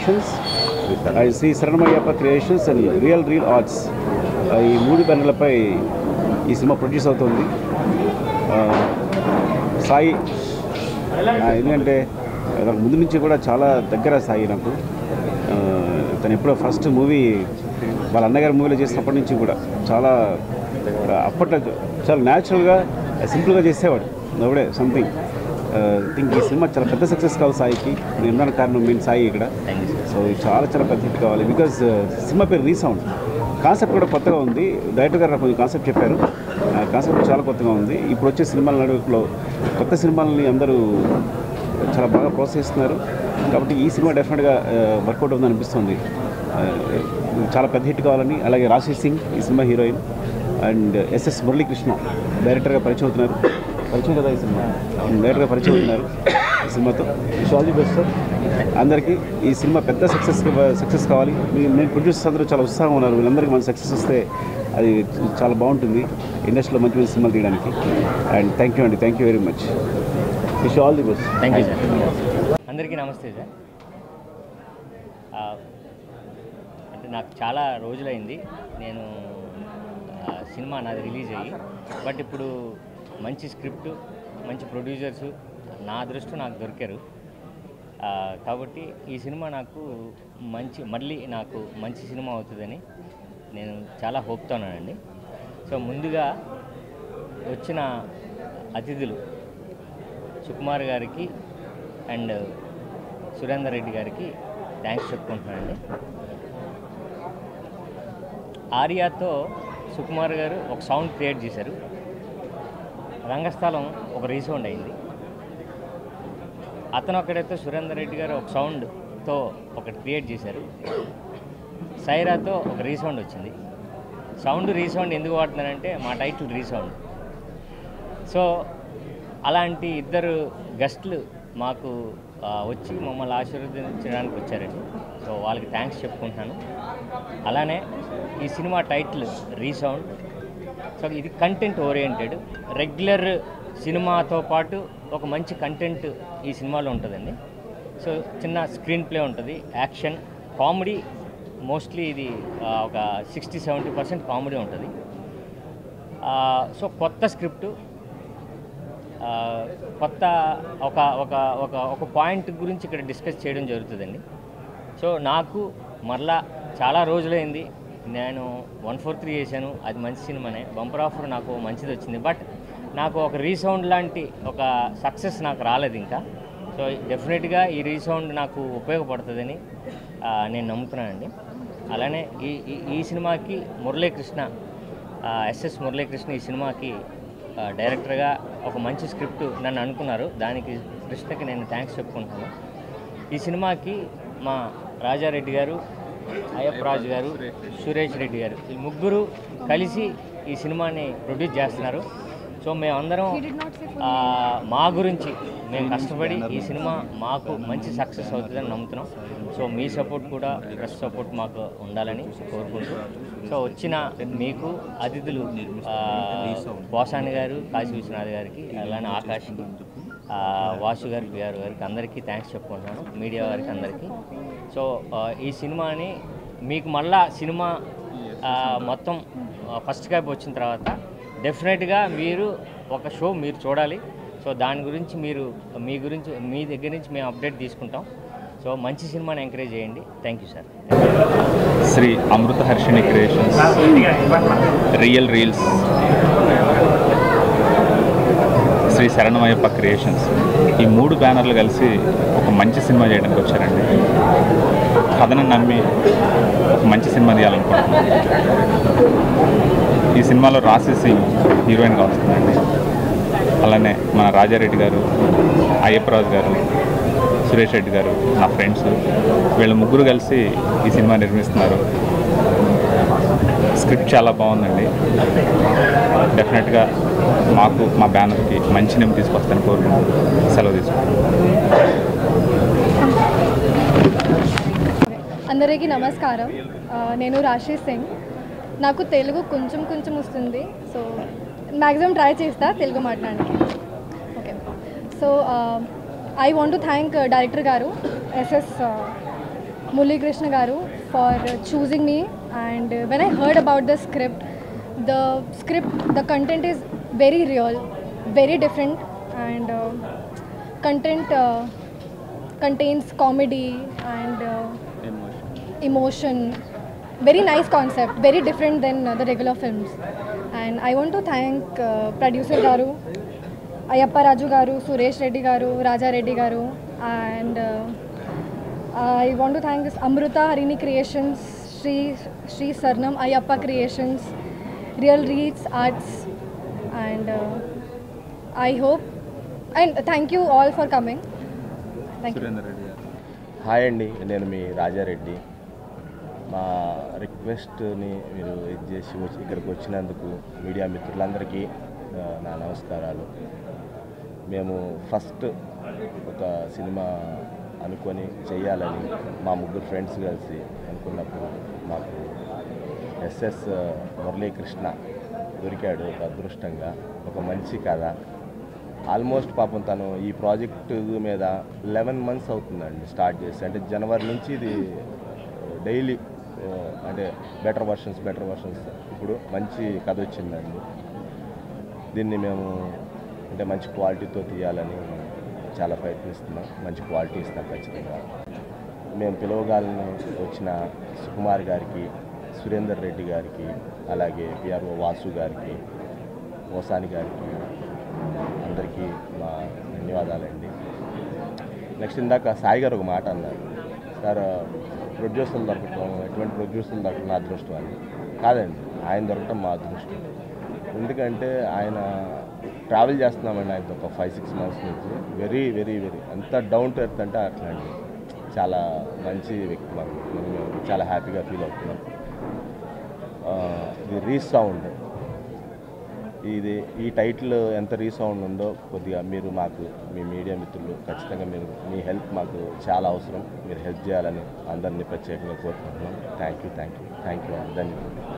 Creations and Shri Saranamayyappa creations and real real arts ఈ మూడు బ్యానర్లపై ఈ సినిమా ప్రొడ్యూస్ అవుతుంది ఆ, సాయి ఆ, ఎందుకంటే నాకు ముందు నుంచి కూడా చాలా దగ్గర సాయి నాకు ఆ, తను ఎప్పుడో ఫస్ట్ మూవీ వాళ్ళ అన్నగారి మూవీలో చేసినప్పటి నుంచి కూడా చాలా ఆ, అప్పట్లో చాలా న్యాచురల్గా సింపుల్గా చేసేవాడు నవ్వుడే సంథింగ్ థింక్ ఈ సినిమా చాలా పెద్ద సక్సెస్ కావాలి సాయికి నేను ఉన్నాను కారణం మెయిన్ సాయి ఇక్కడ సో ఇది చాలా చాలా పెద్ద హిట్ కావాలి బికాజ్ సినిమా పేరు రీసౌండ్ కాన్సెప్ట్ కూడా కొత్తగా ఉంది డైరెక్టర్ గారు నాకు కొంచెం కాన్సెప్ట్ చెప్పారు కాన్సెప్ట్ చాలా కొత్తగా ఉంది ఇప్పుడు వచ్చే సినిమాల నడువులో కొత్త సినిమాలని అందరూ చాలా బాగా ప్రోత్సహిస్తున్నారు కాబట్టి ఈ సినిమా డెఫినెట్గా వర్కౌట్ అవుతుంది అనిపిస్తుంది ఆ, చాలా పెద్ద హిట్ కావాలని అలాగే రాశి సింగ్ ఈ cinema heroine and SS Muralikrishna డైరెక్టర్గా పరిచయం అవుతున్నారు పరిచయం కదా ఈ సినిమా డైరెక్టర్గా పరిచయం అవుతున్నారు ఈ సినిమాతో ఆల్ ది బెస్ట్ సార్ అందరికీ ఈ సినిమా పెద్ద సక్సెస్ సక్సెస్ కావాలి మీ- నేను ప్రొడ్యూసర్స్ అందరూ చాలా ఉత్సాహం ఉన్నారు వీళ్ళందరికీ మన సక్సెస్ వస్తే అది చాలా బాగుంటుంది ఇండస్ట్రీలో మంచి మంచి సినిమాలు తీయడానికి అండ్ థ్యాంక్ యూ అండి thank you very much wish all the best thank you sir అందరికీ నమస్తే సార్ ఆ, అంటే నాకు చాలా రోజులైంది నేను ఆ, సినిమా నాది రిలీజ్ అయ్యి బట్ ఇప్పుడు మంచి స్క్రిప్ట్ మంచి ప్రొడ్యూసర్స్ నా అదృష్టం నాకు దొరికారు ఆ, కాబట్టి ఈ సినిమా నాకు మంచి మళ్ళీ నాకు మంచి సినిమా అవుతుందని నేను చాలా హోప్తోన్నానండి సో ముందుగా వచ్చిన అతిథులు సుకుమార్ గారికి అండ్ సురేందర్ రెడ్డి గారికి థ్యాంక్స్ చెప్పుకుంటున్నానండి ఆర్యాతో సుకుమార్ గారు ఒక సౌండ్ క్రియేట్ చేశారు రంగస్థలం ఒక రీసౌండ్ అయింది అతను ఒకడైతే సురేందర్ రెడ్డి గారు ఒక సౌండ్తో ఒకటి క్రియేట్ చేశారు సైరాతో ఒక రీసౌండ్ వచ్చింది సౌండ్ రీసౌండ్ ఎందుకు వాడుతున్నారంటే మా టైటిల్ రీసౌండ్ సో అలాంటి ఇద్దరు గెస్ట్లు మాకు ఆ, వచ్చి మమ్మల్ని ఆశీర్వదించడానికి వచ్చారండి సో వాళ్ళకి థ్యాంక్స్ చెప్పుకుంటున్నాను అలానే ఈ సినిమా టైటిల్ రీసౌండ్ సో ఇది కంటెంట్ ఓరియంటెడ్ రెగ్యులర్ సినిమాతో పాటు ఒక మంచి కంటెంట్ ఈ సినిమాలో ఉంటుందండి సో చిన్న స్క్రీన్ ప్లే ఉంటుంది యాక్షన్ కామెడీ మోస్ట్లీ ఇది ఆ, ఒక సిక్స్టీ సెవెంటీ పర్సెంట్ కామెడీ ఉంటుంది ఆ, సో కొత్త స్క్రిప్టు ఆ, కొత్త ఒక ఒక ఒక ఒక పాయింట్ గురించి ఇక్కడ డిస్కస్ చేయడం జరుగుతుందండి సో నాకు మరలా చాలా రోజులైంది నేను వన్ ఫోర్ త్రీ చేశాను అది మంచి సినిమానే బంపర్ ఆఫర్ నాకు మంచిది వచ్చింది బట్ నాకు ఒక రీసౌండ్ లాంటి ఒక సక్సెస్ నాకు రాలేదు ఇంకా సో డెఫినెట్గా ఈ రీసౌండ్ నాకు ఉపయోగపడుతుందని ఆ, నేను నమ్ముతున్నానండి అలానే ఈ ఈ- ఈ సినిమాకి మురళీకృష్ణ ఎస్ఎస్ మురళీకృష్ణ ఈ సినిమాకి ఆ, డైరెక్టర్గా ఒక మంచి స్క్రిప్ట్ నన్ను అనుకున్నారు దానికి కృష్ణకి నేను థ్యాంక్స్ చెప్పుకుంటున్నాను ఈ సినిమాకి మా రాజారెడ్డి గారు అయ్యప్ప రాజు గారు సురేష్ రెడ్డి గారు ఈ ముగ్గురు కలిసి ఈ సినిమాని ప్రొడ్యూస్ చేస్తున్నారు సో మేమందరం ఆ, మా గురించి మేము కష్టపడి ఈ సినిమా మాకు మంచి సక్సెస్ అవుతుందని నమ్ముతున్నాం సో మీ సపోర్ట్ కూడా ప్రెస్ సపోర్ట్ మాకు ఉండాలని కోరుకుంటూ సో వచ్చిన మీకు అతిథులు ఆ, పోసాని గారు కాశీ విశ్వనాథ్ గారికి అలానే ఆకాష్కి ఆ, వాసు గారికి బిఆర్ గారికి అందరికీ థ్యాంక్స్ చెప్పుకుంటున్నాను మీడియా వారికి అందరికీ సో ఆ, ఈ సినిమాని మీకు మళ్ళా సినిమా ఆ, మొత్తం ఫస్ట్ క్యాప్ వచ్చిన తర్వాత డెఫినెట్గా మీరు ఒక షో మీరు చూడాలి సో దాని గురించి మీరు మీ గురించి మీ దగ్గర నుంచి మేము అప్డేట్ తీసుకుంటాం సో మంచి సినిమాని ఎంకరేజ్ చేయండి thank you sir Shri Amrutha Harshini creations real reels Shri Saranamayyappa creations ఈ మూడు బ్యానర్లు కలిసి ఒక మంచి సినిమా చేయడానికి వచ్చారండి కథను నమ్మి ఒక మంచి సినిమా తీయాలనుకుంటున్నాను ఈ సినిమాలో రాశి సింగ్ హీరోయిన్గా వస్తుందండి అలానే మన రాజారెడ్డి గారు అయ్యప్పరాజు గారు సురేష్ రెడ్డి గారు నా ఫ్రెండ్స్ వీళ్ళ ముగ్గురు కలిసి ఈ సినిమా నిర్మిస్తున్నారు స్క్రిప్ట్ చాలా బాగుందండి డెఫినెట్గా మాకు మా బ్యానర్కి మంచి నేమ్ తీసుకొస్తాను కోరుకుంటూ సెలవు తీసుకుంటాను అందరికీ నమస్కారం ఆ, నేను రాశి సింగ్ నాకు తెలుగు కొంచెం కొంచెం వస్తుంది సో మ్యాక్సిమం ట్రై చేస్తా తెలుగు మాట్లాడడానికి okay so I want to thank director గారు SS Muli Krishna Garu for choosing me. And uh, when I heard about the script, the script, the content is very real, very different, and uh, content uh, contains comedy and uh, emotion. Very nice concept, very different than uh, the regular films. And I want to thank uh, producer Garu, Ayappa Raju Garu, Suresh Reddy Garu, Raja Reddy Garu, and uh, I want to thank this Amruta Harini Creations, Sri Sri Sarnam Ayappa Creations, Real Reads Arts, and uh, I hope and thank you all for coming. Thank you. Hi అండి నేను మీ రాజారెడ్డి మా రిక్వెస్ట్ని మీరు ఇది చేసి వచ్చి ఇక్కడికి వచ్చినందుకు media మిత్రులందరికీ ఆ, నా నమస్కారాలు మేము ఫస్ట్ ఒక సినిమా అనుకొని చేయాలని మా ముగ్గురు ఫ్రెండ్స్ కలిసి అనుకున్నప్పుడు మాకు ఎస్ఎస్ మురళీకృష్ణ దొరికాడు ఒక అదృష్టంగా ఒక మంచి కథ ఆల్మోస్ట్ పాపం తను ఈ ప్రాజెక్టు మీద లెవెన్ మంత్స్ అవుతుందండి స్టార్ట్ చేసి అంటే జనవరి నుంచి ఇది డైలీ అంటే బెటర్ వర్షన్స్ బెటర్ వర్షన్స్ ఇప్పుడు మంచి కథ వచ్చిందండి దీన్ని మేము అంటే మంచి క్వాలిటీతో తీయాలని చాలా ప్రయత్నిస్తున్నాం మంచి క్వాలిటీ ఇస్తాం ఖచ్చితంగా మేము పిలవగాలని వచ్చిన సుకుమార్ గారికి సురేందర్ రెడ్డి గారికి అలాగే పిఆర్ఓ వాసు గారికి ఓసాని గారికి అందరికీ మా ధన్యవాదాలండి నెక్స్ట్ ఇందాక సాయి గారు ఒక మాట అన్నారు సార్ ప్రొడ్యూసర్లు దొరకటం ఎటువంటి ప్రొడ్యూసర్లు దొరకటం నా అదృష్టం అని కాదండి ఆయన దొరకటం మా అదృష్టం ఎందుకంటే ఆయన ట్రావెల్ చేస్తున్నామండి ఆయనతో ఒక ఫైవ్ సిక్స్ మంత్స్ నుంచి వెరీ వెరీ వెరీ ఎంత డౌన్ టు ఎర్త్ అంటే అట్లాంటి చాలా మంచి వ్యక్తి మాకు మేము చాలా హ్యాపీగా ఫీల్ అవుతున్నాం ఆ, ఇది రీసౌండ్ ఇది ఈ టైటిల్ ఎంత రీసౌండ్ ఉందో కొద్దిగా మీరు మాకు మీ మీడియా మిత్రులు ఖచ్చితంగా మీరు మీ హెల్ప్ మాకు చాలా అవసరం మీరు హెల్ప్ చేయాలని అందరినీ ప్రత్యేకంగా కోరుకుంటున్నాం thank you thank you thank you ధన్యవాదాలు